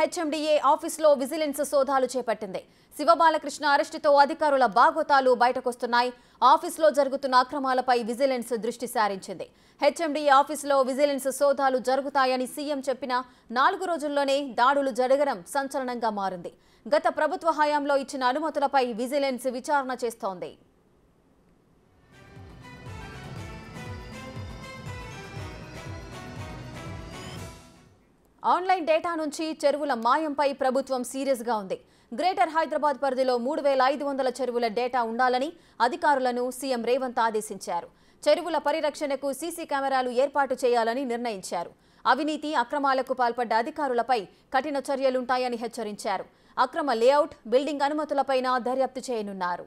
HMDA ఆఫీసులో vigilance సోదాలు చేపట్టింది శివబాలకృష్ణ అరెస్టుతో అధికారుల బాగోతాలు బయటకొస్తున్నాయి ఆఫీసులో జరుగుతున్న అక్రమాలపై విజిలెన్స్ దృష్టి సారించింది హెచ్ఎండిఏ ఆఫీసులో విజిలెన్స్ సోదాలు జరుగుతాయని సీఎం చెప్పిన నాలుగు రోజుల్లోనే దాడులు జరగడం సంచలనంగా మారింది గత ప్రభుత్వ హయాంలో ఇచ్చిన అనుమతులపై విజిలెన్స్ విచారణ చేస్తోంది ఆన్లైన్ డేటా నుంచి చెరువుల మాయంపై ప్రభుత్వం సీరియస్గా ఉంది గ్రేటర్ హైదరాబాద్ పరిధిలో మూడు వేల ఐదు వందల చెరువుల డేటా ఉండాలని అధికారులను సీఎం రేవంత్ ఆదేశించారు చెరువుల పరిరక్షణకు సీసీ కెమెరాలు ఏర్పాటు చేయాలని నిర్ణయించారు అవినీతి అక్రమాలకు పాల్పడ్డ అధికారులపై కఠిన చర్యలుంటాయని హెచ్చరించారు అక్రమ లేఅవుట్ బిల్డింగ్ అనుమతులపైన దర్యాప్తు చేయనున్నారు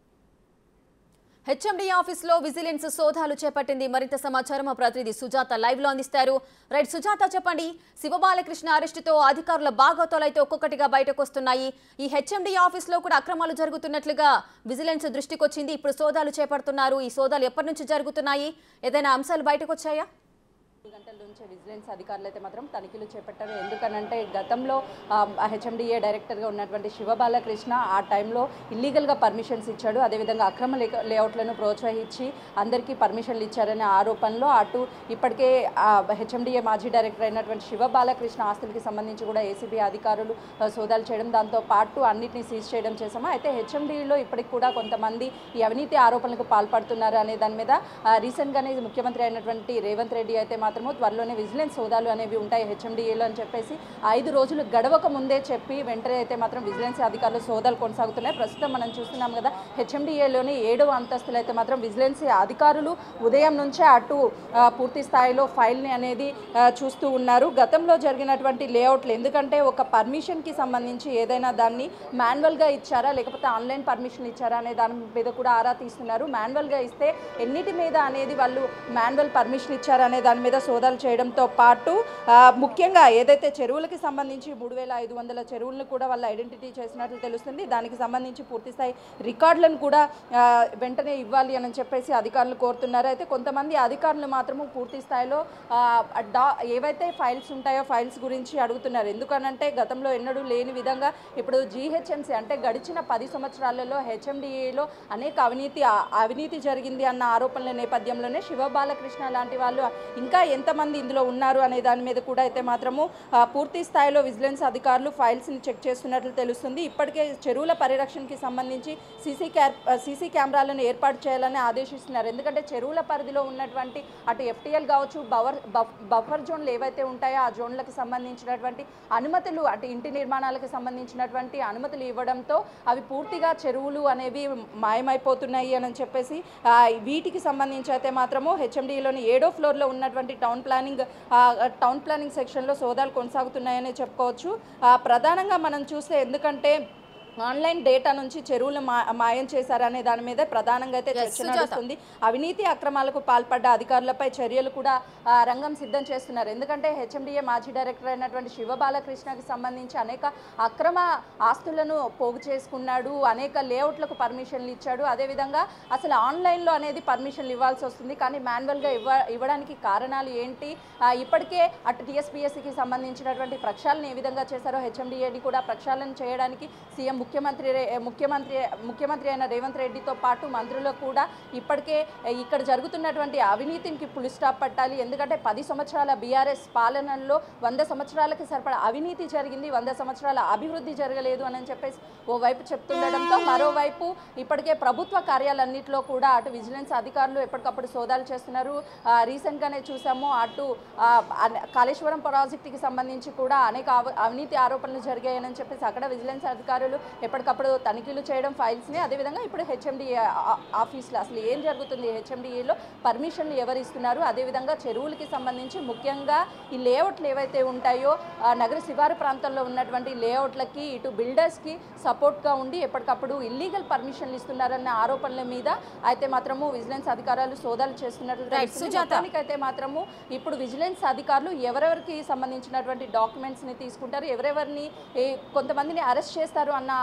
హెచ్ఎండి ఆఫీసులో విజిలెన్స్ సోదాలు చేపట్టింది మరింత సమాచారం మా ప్రతినిధి సుజాత లైవ్ లో అందిస్తారు రైట్ సుజాత చెప్పండి శివబాలకృష్ణ అరెస్టుతో అధికారుల బాగోతాలైతే ఒక్కొక్కటిగా బయటకు వస్తున్నాయి ఈ హెచ్ఎండి ఆఫీసులో కూడా అక్రమాలు జరుగుతున్నట్లుగా విజిలెన్స్ దృష్టికి వచ్చింది ఇప్పుడు సోదాలు చేపడుతున్నారు ఈ సోదాలు ఎప్పటి నుంచి జరుగుతున్నాయి ఏదైనా అంశాలు బయటకు వచ్చాయా రెండు గంటల నుంచి విజిలెన్స్ అధికారులు అయితే మాత్రం తనిఖీలు చేపట్టారు ఎందుకనంటే గతంలో హెచ్ఎండిఏ డైరెక్టర్గా ఉన్నటువంటి శివబాలకృష్ణ ఆ టైంలో ఇల్లీగల్గా పర్మిషన్స్ ఇచ్చాడు అదేవిధంగా అక్రమ లే లేఅవుట్లను ప్రోత్సహించి అందరికీ పర్మిషన్లు ఇచ్చారనే ఆరోపణలో అటు ఇప్పటికే హెచ్ఎండిఏ మాజీ డైరెక్టర్ అయినటువంటి శివబాలకృష్ణ ఆస్తులకి సంబంధించి కూడా ఏసీబీ అధికారులు ఆ, సోదాలు చేయడం దాంతో పాటు అన్నిటిని సీజ్ చేయడం చేశాము అయితే హెచ్ఎండిలో ఇప్పటికి కూడా కొంతమంది ఈ అవినీతి ఆరోపణలకు పాల్పడుతున్నారు అనే దాని మీద ఆ, రీసెంట్గానే ముఖ్యమంత్రి అయినటువంటి రేవంత్ రెడ్డి అయితే మాత్రము త్వరలోనే విజిలెన్స్ సోదాలు అనేవి ఉంటాయి హెచ్ఎండిఏలో అని చెప్పేసి ఐదు రోజులు గడవక ముందే చెప్పి వెంటనే అయితే మాత్రం విజిలెన్స్ అధికారులు సోదాలు కొనసాగుతున్నాయి ప్రస్తుతం మనం చూస్తున్నాం కదా హెచ్ఎండిఏలోని ఏడవ అంతస్తులు అయితే మాత్రం విజిలెన్స్ అధికారులు ఉదయం నుంచే అటు ఆ, పూర్తి స్థాయిలో ఫైల్ని అనేది ఆ, చూస్తూ ఉన్నారు గతంలో జరిగినటువంటి లేఅవుట్లు ఎందుకంటే ఒక పర్మిషన్కి సంబంధించి ఏదైనా దాన్ని మాన్యువల్గా ఇచ్చారా లేకపోతే ఆన్లైన్ పర్మిషన్ ఇచ్చారా అనే దాని మీద కూడా ఆరా తీస్తున్నారు మాన్యువల్గా ఇస్తే ఎన్నిటి మీద అనేది వాళ్ళు మాన్యువల్ పర్మిషన్ ఇచ్చారా అనే దాని మీద సోదాలు చేయడంతో పాటు ఆ, ముఖ్యంగా ఏదైతే చెరువులకి సంబంధించి మూడు వేల ఐదు వందల చెరువులను కూడా వాళ్ళు ఐడెంటిటీ చేసినట్లు తెలుస్తుంది దానికి సంబంధించి పూర్తి స్థాయి రికార్డులను కూడా ఆ, వెంటనే ఇవ్వాలి అని చెప్పేసి అధికారులు కోరుతున్నారు అయితే కొంతమంది అధికారులు మాత్రము పూర్తి స్థాయిలో ఆ, డా ఏవైతే ఫైల్స్ ఉంటాయో ఫైల్స్ గురించి అడుగుతున్నారు ఎందుకనంటే గతంలో ఎన్నడూ లేని విధంగా ఇప్పుడు జీహెచ్ఎంసీ అంటే గడిచిన పది సంవత్సరాలలో హెచ్ఎండిఏలో అనేక అవినీతి ఆ- అవినీతి జరిగింది అన్న ఆరోపణల నేపథ్యంలోనే శివబాలకృష్ణ లాంటి వాళ్ళు ఇంకా ఎంతమంది ఇందులో ఉన్నారు అనే దాని మీద కూడా అయితే మాత్రము ఆ, పూర్తి స్థాయిలో విజిలెన్స్ అధికారులు ఫైల్స్ని చెక్ చేస్తున్నట్లు తెలుస్తుంది ఇప్పటికే చెరువుల పరిరక్షణకి సంబంధించి సీసీ క్యా సీసీ కెమెరాలను ఏర్పాటు చేయాలని ఆదేశిస్తున్నారు ఎందుకంటే చెరువుల పరిధిలో ఉన్నటువంటి అటు ఎఫ్టీఎల్ కావచ్చు బవర్ బఫ్- బఫర్ జోన్లు ఏవైతే ఉంటాయో ఆ జోన్లకు సంబంధించినటువంటి అనుమతులు అటు ఇంటి నిర్మాణాలకు సంబంధించినటువంటి అనుమతులు ఇవ్వడంతో అవి పూర్తిగా చెరువులు అనేవి మాయమైపోతున్నాయి అని చెప్పేసి ఆ, వీటికి సంబంధించి అయితే మాత్రము హెచ్ఎండిలోని ఏడో ఫ్లోర్లో ఉన్నటువంటి టౌన్ ప్లానింగ్ ఆ, టౌన్ ప్లానింగ్ సెక్షన్లో సోదాలు కొనసాగుతున్నాయని చెప్పుకోవచ్చు ఆ, ప్రధానంగా మనం చూస్తే ఎందుకంటే ఆన్లైన్ డేటా నుంచి చెరువులు మా మాయం చేశారనే దాని మీద ప్రధానంగా అయితే చర్చ సుజాత. నడుస్తుంది అవినీతి అక్రమాలకు పాల్పడ్డ అధికారులపై చర్యలు కూడా ఆ, రంగం సిద్ధం చేస్తున్నారు ఎందుకంటే హెచ్ఎండిఏ మాజీ డైరెక్టర్ అయినటువంటి శివబాలకృష్ణకి సంబంధించి అనేక అక్రమ ఆస్తులను పోగు చేసుకున్నాడు అనేక లేఅవుట్లకు పర్మిషన్లు ఇచ్చాడు అదేవిధంగా అసలు ఆన్లైన్లో అనేది పర్మిషన్లు ఇవ్వాల్సి వస్తుంది కానీ మాన్యువల్గా ఇవ్వ ఇవ్వడానికి కారణాలు ఏంటి ఆ, ఇప్పటికే అటు టీఎస్పీఎస్సికి సంబంధించినటువంటి ప్రక్షాళన ఏ విధంగా చేశారో హెచ్ఎండిఏని కూడా ప్రక్షాళన చేయడానికి సీఎం ముఖ్యమంత్రి రే- ముఖ్యమంత్రి ముఖ్యమంత్రి అయిన రేవంత్ రెడ్డితో పాటు మంత్రులకు కూడా ఇప్పటికే ఏ, ఇక్కడ జరుగుతున్నటువంటి అవినీతికి పులి స్టాప్ పట్టాలి ఎందుకంటే పది సంవత్సరాల బీఆర్ఎస్ పాలనలో వంద సంవత్సరాలకి సరిపడా అవినీతి జరిగింది వంద సంవత్సరాల అభివృద్ధి జరగలేదు అని చెప్పేసి ఓవైపు చెప్తుండడంతో మరోవైపు ఇప్పటికే ప్రభుత్వ కార్యాలన్నింటిలో కూడా అటు విజిలెన్స్ అధికారులు ఎప్పటికప్పుడు సోదాలు చేస్తున్నారు ఆ, రీసెంట్గానే చూసాము అటు ఆ, అన- కాళేశ్వరం ప్రాజెక్టుకి సంబంధించి కూడా అనేక అవ- అవినీతి ఆరోపణలు జరిగాయని చెప్పేసి అక్కడ విజిలెన్స్ అధికారులు ఎప్పటికప్పుడు తనిఖీలు చేయడం ఫైల్స్ని అదేవిధంగా ఇప్పుడు హెచ్ఎండిఏ ఆఫీస్లో అసలు ఏం జరుగుతుంది హెచ్ఎండిఏలో పర్మిషన్లు ఎవరు ఇస్తున్నారు అదేవిధంగా చెరువులకి సంబంధించి ముఖ్యంగా ఈ లేఅవుట్లు ఏవైతే ఉంటాయో ఆ, నగర శివారు ప్రాంతంలో ఉన్నటువంటి లేఅవుట్లకి ఇటు బిల్డర్స్కి సపోర్ట్గా ఉండి ఎప్పటికప్పుడు ఇల్లీగల్ పర్మిషన్లు ఇస్తున్నారన్న ఆరోపణల మీద అయితే మాత్రము విజిలెన్స్ అధికారులు సోదాలు చేస్తున్నట్లు Right, తెలుస్తుంది. సుజాత. మొత్తానికి అయితే మాత్రము ఇప్పుడు విజిలెన్స్ అధికారులు ఎవరెవరికి సంబంధించినటువంటి డాక్యుమెంట్స్ని తీసుకుంటారు ఎవరెవరిని ఏ, కొంతమందిని అరెస్ట్ చేస్తారు అన్న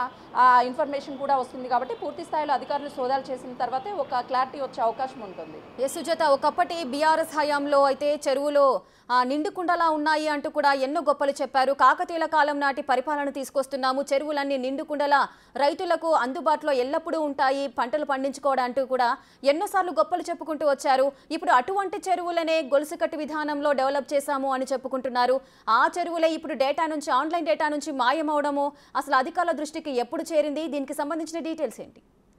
ఆ, ఇన్ఫర్మేషన్ కూడా వస్తుంది కాబట్టి పూర్తి స్థాయిలో అధికారులు సోదాలు చేసిన తర్వాతే ఒక క్లారిటీ వచ్చే అవకాశం ఉంటుంది ఎస్ సుజాత ఒకప్పటి బీఆర్ఎస్ హయాంలో అయితే చెరువులో ఆ, నిండుకుండలా ఉన్నాయి అంటూ కూడా ఎన్నో గొప్పలు చెప్పారు కాకతీయుల కాలం నాటి పరిపాలన తీసుకొస్తున్నాము చెరువులన్నీ నిండుకుండలా రైతులకు అందుబాటులో ఎల్లప్పుడూ ఉంటాయి పంటలు పండించుకోవడానికి కూడా ఎన్నోసార్లు గొప్పలు చెప్పుకుంటూ వచ్చారు ఇప్పుడు అటువంటి చెరువులనే గొలుసుకట్టు విధానంలో డెవలప్ చేశాము అని చెప్పుకుంటున్నారు ఆ చెరువులే ఇప్పుడు డేటా నుంచి ఆన్లైన్ డేటా నుంచి మాయమవడము అసలు అధికారుల దృష్టికి ఎప్పుడు చేరింది దీనికి సంబంధించిన డీటెయిల్స్ ఏంటి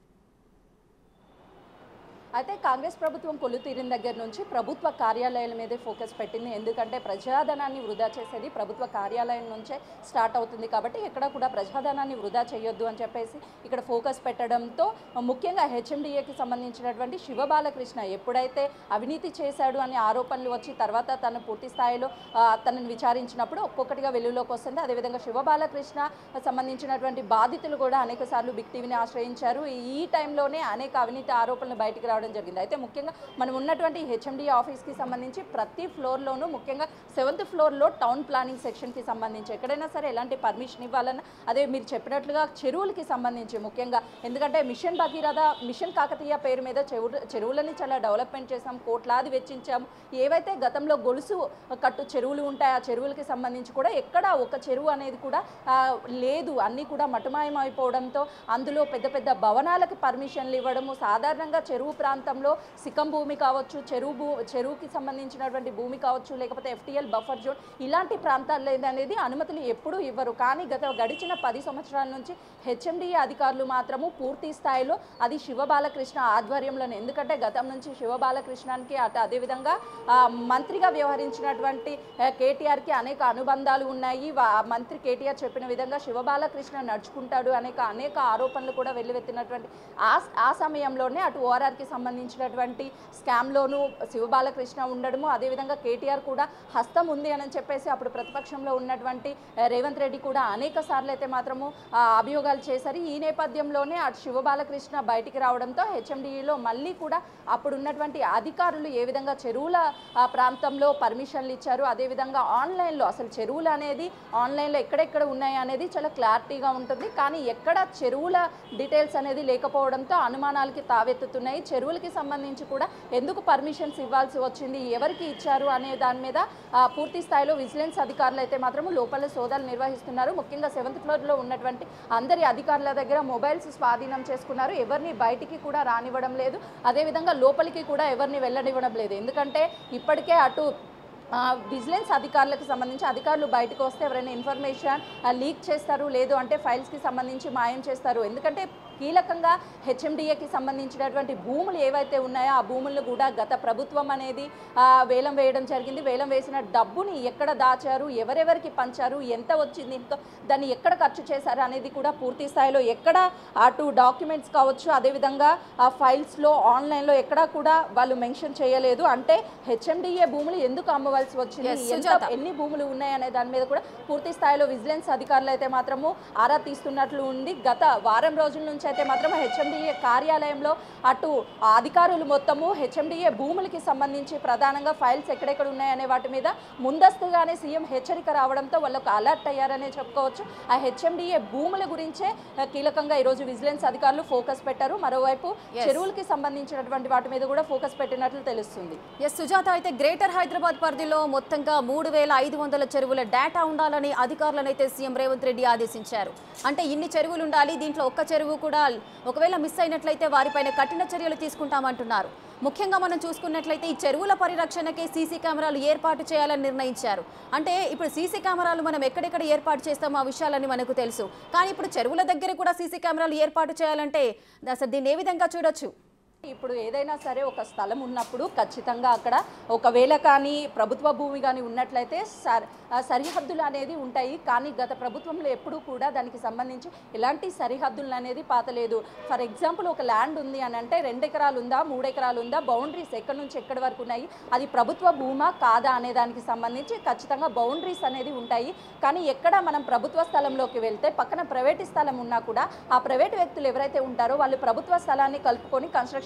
అయితే కాంగ్రెస్ ప్రభుత్వం కొల్లు తీరిన దగ్గర నుంచి ప్రభుత్వ కార్యాలయాల మీదే ఫోకస్ పెట్టింది ఎందుకంటే ప్రజాధనాన్ని వృధా చేసేది ప్రభుత్వ కార్యాలయం నుంచే స్టార్ట్ అవుతుంది కాబట్టి ఎక్కడ కూడా ప్రజాధనాన్ని వృధా చేయొద్దు అని చెప్పేసి ఇక్కడ ఫోకస్ పెట్టడంతో ముఖ్యంగా హెచ్ఎండిఏకి సంబంధించినటువంటి శివబాలకృష్ణ ఎప్పుడైతే అవినీతి చేశాడు అనే ఆరోపణలు వచ్చి తర్వాత తను పూర్తి స్థాయిలో ఆ, తనని విచారించినప్పుడు ఒక్కొక్కటిగా వెలుగులోకి వస్తుంది అదేవిధంగా శివబాలకృష్ణ సంబంధించినటువంటి బాధితులు కూడా అనేక సార్లు బిగ్ టీవీని ఆశ్రయించారు ఈ టైంలోనే అనేక అవినీతి ఆరోపణలు బయటికి రావడం జరిగింది అయితే ముఖ్యంగా మనం ఉన్నటువంటి హెచ్ఎండి ఆఫీస్కి సంబంధించి ప్రతి ఫ్లోర్లోనూ ముఖ్యంగా సెవెంత్ ఫ్లోర్లో టౌన్ ప్లానింగ్ సెక్షన్కి సంబంధించి ఎక్కడైనా సరే ఎలాంటి పర్మిషన్ ఇవ్వాలన్నా అదే మీరు చెప్పినట్లుగా చెరువులకి సంబంధించి ముఖ్యంగా ఎందుకంటే మిషన్ భగీరథ మిషన్ కాకతీయ పేరు మీద చెరువు చెరువులని చాలా డెవలప్మెంట్ చేసాం కోట్లాది వెచ్చించాము ఏవైతే గతంలో గొలుసు కట్టు చెరువులు ఉంటాయి ఆ చెరువులకి సంబంధించి కూడా ఎక్కడ ఒక చెరువు అనేది కూడా ఆ, లేదు అన్నీ కూడా మటుమాయం అయిపోవడంతో అందులో పెద్ద పెద్ద భవనాలకు పర్మిషన్లు ఇవ్వడము సాధారణంగా చెరువు ప్రాంతంలో సికం భూమి కావచ్చు చెరువు భూ చెరువుకి సంబంధించినటువంటి భూమి కావచ్చు లేకపోతే ఎఫ్టీఎల్ బఫర్ జోన్ ఇలాంటి ప్రాంతాల్లో అనేది అనుమతులు ఎప్పుడూ ఇవ్వరు కానీ గత గడిచిన పది సంవత్సరాల నుంచి హెచ్ఎండిఏ అధికారులు మాత్రము పూర్తి స్థాయిలో అది శివబాలకృష్ణ ఆధ్వర్యంలోనే ఎందుకంటే గతం నుంచి శివబాలకృష్ణానికి అటు అదేవిధంగా ఆ, మంత్రిగా వ్యవహరించినటువంటి ఆ, కేటీఆర్కి అనేక అనుబంధాలు ఉన్నాయి వా- ఆ మంత్రి కేటీఆర్ చెప్పిన విధంగా శివబాలకృష్ణ నడుచుకుంటాడు అనేక అనేక ఆరోపణలు కూడా వెల్లువెత్తినటువంటి ఆ ఆ సమయంలోనే అటు ఓఆర్ఆర్కి సంబంధించినటువంటి స్కామ్లోనూ శివబాలకృష్ణ ఉండడము అదేవిధంగా కేటీఆర్ కూడా హస్తం ఉంది అని చెప్పేసి అప్పుడు ప్రతిపక్షంలో ఉన్నటువంటి ఆ, రేవంత్ రెడ్డి కూడా అనేక సార్లు అయితే మాత్రము ఆ, అభియోగాలు చేశారు ఈ నేపథ్యంలోనే అటు శివబాలకృష్ణ బయటికి రావడంతో హెచ్ఎండిఈలో మళ్ళీ కూడా అప్పుడు ఉన్నటువంటి అధికారులు ఏ విధంగా చెరువుల ఆ, ప్రాంతంలో పర్మిషన్లు ఇచ్చారు అదేవిధంగా ఆన్లైన్లో అసలు చెరువులు అనేది ఆన్లైన్లో ఎక్కడెక్కడ ఉన్నాయి అనేది చాలా క్లారిటీగా ఉంటుంది కానీ ఎక్కడ చెరువుల డీటెయిల్స్ అనేది లేకపోవడంతో అనుమానాలకి తావెత్తుతున్నాయి చెరువులకి సంబంధించి కూడా ఎందుకు పర్మిషన్స్ ఇవ్వాల్సి వచ్చింది ఎవరికి ఇచ్చారు అనే దాని మీద ఆ, పూర్తి స్థాయిలో విజిలెన్స్ అధికారులు అయితే మాత్రం లోపల సోదాలు నిర్వహిస్తున్నారు ముఖ్యంగా సెవెంత్ ఫ్లోర్లో ఉన్నటువంటి అందరి అధికారుల దగ్గర మొబైల్స్ స్వాధీనం చేసుకున్నారు ఎవరిని బయటికి కూడా రానివ్వడం లేదు అదేవిధంగా లోపలికి కూడా ఎవరిని వెళ్ళనివ్వడం లేదు ఎందుకంటే ఇప్పటికే అటు ఆ, విజిలెన్స్ అధికారులకు సంబంధించి అధికారులు బయటకు వస్తే ఎవరైనా ఇన్ఫర్మేషన్ ఆ, లీక్ చేస్తారు లేదు అంటే ఫైల్స్కి సంబంధించి మాయం చేస్తారు ఎందుకంటే కీలకంగా హెచ్ఎండిఏకి సంబంధించినటువంటి భూములు ఏవైతే ఉన్నాయో ఆ భూములను కూడా గత ప్రభుత్వం అనేది ఆ, వేలం వేయడం జరిగింది వేలం వేసిన డబ్బుని ఎక్కడ దాచారు ఎవరెవరికి పంచారు ఎంత వచ్చింది ఇంకా దాన్ని ఎక్కడ ఖర్చు చేశారు అనేది కూడా పూర్తి స్థాయిలో ఎక్కడ అటు డాక్యుమెంట్స్ కావచ్చు అదేవిధంగా ఆ ఫైల్స్లో ఆన్లైన్లో ఎక్కడా కూడా వాళ్ళు మెన్షన్ చేయలేదు అంటే హెచ్ఎండిఏ భూములు ఎందుకు అమ్మవలసి వచ్చింది Yes, ఎంత సుజాత. ఎన్ని భూములు ఉన్నాయనే దాని మీద కూడా పూర్తి స్థాయిలో విజిలెన్స్ అధికారులు అయితే మాత్రము ఆరా తీస్తున్నట్లు ఉంది గత వారం రోజుల నుంచి అయితే మాత్రం హెచ్ఎండిఏ కార్యాలయంలో అటు ఆ అధికారులు మొత్తము హెచ్ఎండిఏ భూములకి సంబంధించి ప్రధానంగా ఫైల్స్ ఎక్కడెక్కడ ఉన్నాయనే వాటి మీద ముందస్తుగానే సీఎం హెచ్చరిక రావడంతో వాళ్ళకు అలర్ట్ అయ్యారనే చెప్పుకోవచ్చు ఆ హెచ్ఎండిఏ భూముల గురించే ఆ, కీలకంగా ఈరోజు విజిలెన్స్ అధికారులు ఫోకస్ పెట్టారు మరోవైపు Yes. చెరువులకి సంబంధించినటువంటి వాటి మీద కూడా ఫోకస్ పెట్టినట్లు తెలుస్తుంది ఎస్ సుజాత అయితే గ్రేటర్ హైదరాబాద్ పరిధిలో మొత్తంగా మూడు వేల ఐదు వందల చెరువుల డేటా ఉండాలని అధికారులను అయితే సీఎం రేవంత్ రెడ్డి ఆదేశించారు అంటే ఇన్ని చెరువులు ఉండాలి దీంట్లో ఒక్క చెరువు కూడా ఒకవేళ మిస్ అయినట్లయితే వారిపైన కఠిన చర్యలు తీసుకుంటామంటున్నారు ముఖ్యంగా మనం చూసుకున్నట్లయితే ఈ చెరువుల పరిరక్షణకే సీసీ కెమెరాలు ఏర్పాటు చేయాలని నిర్ణయించారు అంటే ఇప్పుడు సీసీ కెమెరాలు మనం ఎక్కడెక్కడ ఏర్పాటు చేస్తామో ఆ విషయాలన్నీ మనకు తెలుసు కానీ ఇప్పుడు చెరువుల దగ్గర కూడా సీసీ కెమెరాలు ఏర్పాటు చేయాలంటే అసలు దీన్ని ఏ విధంగా చూడొచ్చు ఇప్పుడు ఏదైనా సరే ఒక స్థలం ఉన్నప్పుడు ఖచ్చితంగా అక్కడ ఒకవేళ కానీ ప్రభుత్వ భూమి కానీ ఉన్నట్లయితే సర్ ఆ సరిహద్దులు అనేది ఉంటాయి కానీ గత ప్రభుత్వంలో ఎప్పుడూ కూడా దానికి సంబంధించి ఎలాంటి సరిహద్దులు అనేది పాతలేదు ఫర్ ఎగ్జాంపుల్ ఒక ల్యాండ్ ఉంది అని అంటే రెండు ఎకరాలు ఉందా మూడు ఎకరాలు ఉందా బౌండరీస్ ఎక్కడి నుంచి ఎక్కడి వరకు ఉన్నాయి అది ప్రభుత్వ భూమా కాదా అనే దానికి సంబంధించి ఖచ్చితంగా బౌండరీస్ అనేది ఉంటాయి కానీ ఎక్కడ మనం ప్రభుత్వ స్థలంలోకి వెళ్తే పక్కన ప్రైవేట్ స్థలం ఉన్నా కూడా ఆ ప్రైవేట్ వ్యక్తులు ఎవరైతే ఉంటారో వాళ్ళు ప్రభుత్వ స్థలాన్ని కలుపుకొని కన్స్ట్రక్షన్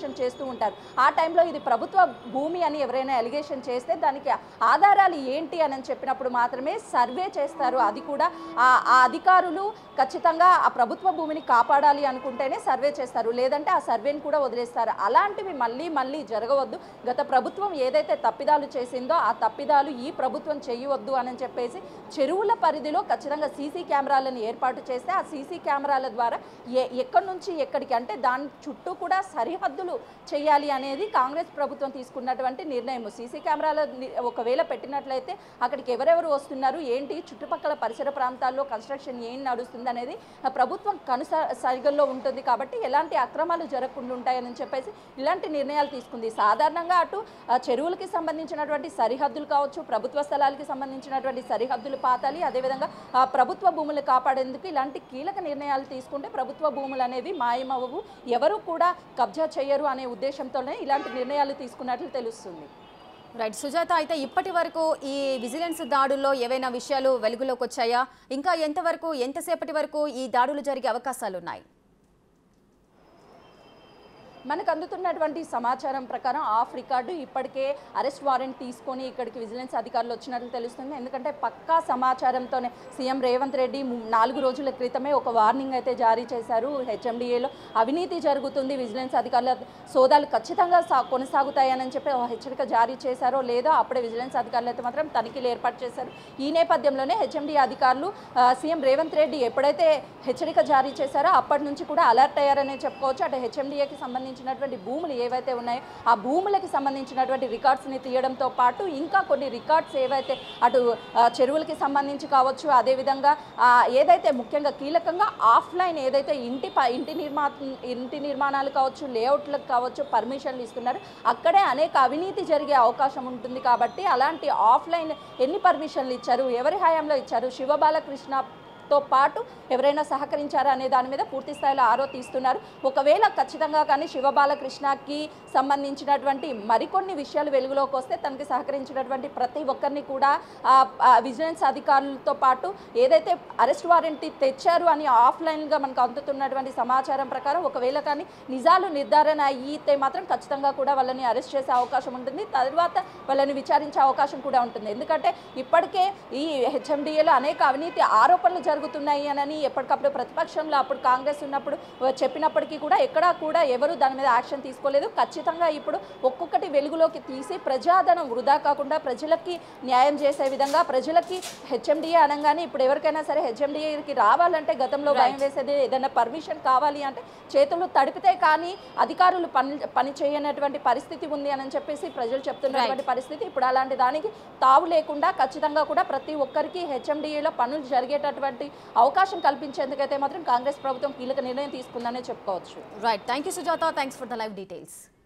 ఎలిగేషన్ చేస్తూ ఉంటారు ఆ టైంలో ఇది ప్రభుత్వ భూమి అని ఎవరైనా ఎలిగేషన్ చేస్తే దానికి ఆధారాలు ఏంటి అని చెప్పినప్పుడు మాత్రమే సర్వే చేస్తారు అది కూడా ఆ ఆ అధికారులు ఖచ్చితంగా ఆ ప్రభుత్వ భూమిని కాపాడాలి అనుకుంటేనే సర్వే చేస్తారు లేదంటే ఆ సర్వేని కూడా వదిలేస్తారు అలాంటివి మళ్ళీ మళ్ళీ జరగవద్దు గత ప్రభుత్వం ఏదైతే తప్పిదాలు చేసిందో ఆ తప్పిదాలు ఈ ప్రభుత్వం చేయవద్దు అని చెప్పేసి చెరువుల పరిధిలో ఖచ్చితంగా సీసీ కెమెరాలను ఏర్పాటు చేస్తే ఆ సీసీ కెమెరాల ద్వారా ఏ ఎక్కడి నుంచి ఎక్కడికి అంటే దాని చుట్టూ కూడా సరిహద్దులు చేయాలి అనేది కాంగ్రెస్ ప్రభుత్వం తీసుకున్నటువంటి నిర్ణయం సీసీ కెమెరాల ని- ఒకవేళ పెట్టినట్లయితే అక్కడికి ఎవరెవరు వస్తున్నారు ఏంటి చుట్టుపక్కల పరిసర ప్రాంతాల్లో కన్స్ట్రక్షన్ ఏం నడుస్తుంది అనేది ఆ ప్రభుత్వం కనుస సరిగల్లో ఉంటుంది కాబట్టి ఎలాంటి అక్రమాలు జరగకుండా ఉంటాయని చెప్పేసి ఇలాంటి నిర్ణయాలు తీసుకుంది సాధారణంగా అటు ఆ చెరువులకి సంబంధించినటువంటి సరిహద్దులు కావచ్చు ప్రభుత్వ స్థలాలకి సంబంధించినటువంటి సరిహద్దులు పాతాలి అదేవిధంగా ఆ ప్రభుత్వ భూములు కాపాడేందుకు ఇలాంటి కీలక నిర్ణయాలు తీసుకుంటే ప్రభుత్వ భూములు అనేవి మాయమవ్వవు ఎవరు కూడా కబ్జా చేయరు అనే ఉద్దేశంతోనే ఇలాంటి నిర్ణయాలు తీసుకున్నట్లు తెలుస్తుంది రైట్ సుజాత అయితే ఇప్పటి వరకు ఈ విజిలెన్స్ దాడుల్లో ఏవైనా విషయాలు వెలుగులోకి వచ్చాయా ఇంకా ఎంతవరకు ఎంతసేపటి వరకు ఈ దాడులు జరిగే అవకాశాలు ఉన్నాయి మనకు అందుతున్నటువంటి సమాచారం ప్రకారం ఆఫ్ రికార్డు ఇప్పటికే అరెస్ట్ వారెంట్ తీసుకొని ఇక్కడికి విజిలెన్స్ అధికారులు వచ్చినట్లు తెలుస్తుంది ఎందుకంటే పక్కా సమాచారంతోనే సీఎం రేవంత్ రెడ్డి ము- నాలుగు రోజుల క్రితమే ఒక వార్నింగ్ అయితే జారీ చేశారు హెచ్ఎండిఏలో అవినీతి జరుగుతుంది విజిలెన్స్ అధికారుల సోదాలు ఖచ్చితంగా సా కొనసాగుతాయని చెప్పి ఒక హెచ్చరిక జారీ చేశారో లేదో అప్పుడే విజిలెన్స్ అధికారులు అయితే మాత్రం తనిఖీలు ఏర్పాటు చేశారు ఈ నేపథ్యంలోనే హెచ్ఎండి అధికారులు ఆ, సీఎం రేవంత్ రెడ్డి ఎప్పుడైతే హెచ్చరిక జారీ చేశారో అప్పటి నుంచి కూడా అలర్ట్ అయ్యారనే చెప్పుకోవచ్చు అటు హెచ్ఎండిఏకి సంబంధించినటువంటి భూములు ఏవైతే ఉన్నాయో ఆ భూములకి సంబంధించినటువంటి రికార్డ్స్ని తీయడంతో పాటు ఇంకా కొన్ని రికార్డ్స్ ఏవైతే అటు ఆ, చెరువులకి సంబంధించి కావచ్చు అదేవిధంగా ఆ, ఏదైతే ముఖ్యంగా కీలకంగా ఆఫ్లైన్ ఏదైతే ఇంటి ప- ఇంటి నిర్మా ఇంటి నిర్మాణాలు కావచ్చు లేఅవుట్లకు కావచ్చు పర్మిషన్లు ఇస్తున్నారు అక్కడే అనేక అవినీతి జరిగే అవకాశం ఉంటుంది కాబట్టి అలాంటి ఆఫ్లైన్ ఎన్ని పర్మిషన్లు ఇచ్చారు ఎవరి హయాంలో ఇచ్చారు శివబాలకృష్ణ తో పాటు ఎవరైనా సహకరించారా అనే దాని మీద పూర్తి స్థాయిలో ఆరో తీస్తున్నారు ఒకవేళ ఖచ్చితంగా కానీ శివబాలకృష్ణకి సంబంధించినటువంటి మరికొన్ని విషయాలు వెలుగులోకి వస్తే తనకి సహకరించినటువంటి ప్రతి ఒక్కరిని కూడా ఆ, ఆ విజిలెన్స్ అధికారులతో పాటు ఏదైతే అరెస్ట్ వారెంట్ తెచ్చారు అని ఆఫ్లైన్గా మనకు అందుతున్నటువంటి సమాచారం ప్రకారం ఒకవేళ కానీ నిజాలు నిర్ధారణ అయితే మాత్రం ఖచ్చితంగా కూడా వాళ్ళని అరెస్ట్ చేసే అవకాశం ఉంటుంది తర్వాత వాళ్ళని విచారించే అవకాశం కూడా ఉంటుంది ఎందుకంటే ఇప్పటికే ఈ హెచ్ఎండిఏలో అనేక అవినీతి ఆరోపణలు జరుగుతున్నాయి అని ఎప్పటికప్పుడు ప్రతిపక్షంలో అప్పుడు కాంగ్రెస్ ఉన్నప్పుడు చెప్పినప్పటికీ కూడా ఎక్కడా కూడా ఎవరు దాని మీద యాక్షన్ తీసుకోలేదు ఖచ్చితంగా ఇప్పుడు ఒక్కొక్కటి వెలుగులోకి తీసి ప్రజాధనం వృధా కాకుండా ప్రజలకి న్యాయం చేసే విధంగా ప్రజలకి హెచ్ఎండిఏ అనగానే ఇప్పుడు ఎవరికైనా సరే హెచ్ఎండిఏకి రావాలంటే గతంలో భయం వేసేది ఏదైనా పర్మిషన్ కావాలి అంటే చేతులు తడిపితే కానీ అధికారులు పని పని చేయనటువంటి పరిస్థితి ఉంది అని చెప్పేసి ప్రజలు చెప్తున్నటువంటి పరిస్థితి ఇప్పుడు అలాంటి దానికి తావు లేకుండా ఖచ్చితంగా కూడా ప్రతి ఒక్కరికి హెచ్ఎండిఏలో పనులు జరిగేటటువంటి అవకాశం కల్పించేందుకైతే మాత్రం కాంగ్రెస్ ప్రభుత్వం కీలక నిర్ణయం తీసుకుందనే చెప్పుకోవచ్చు right thank you Sujatha thanks for the live details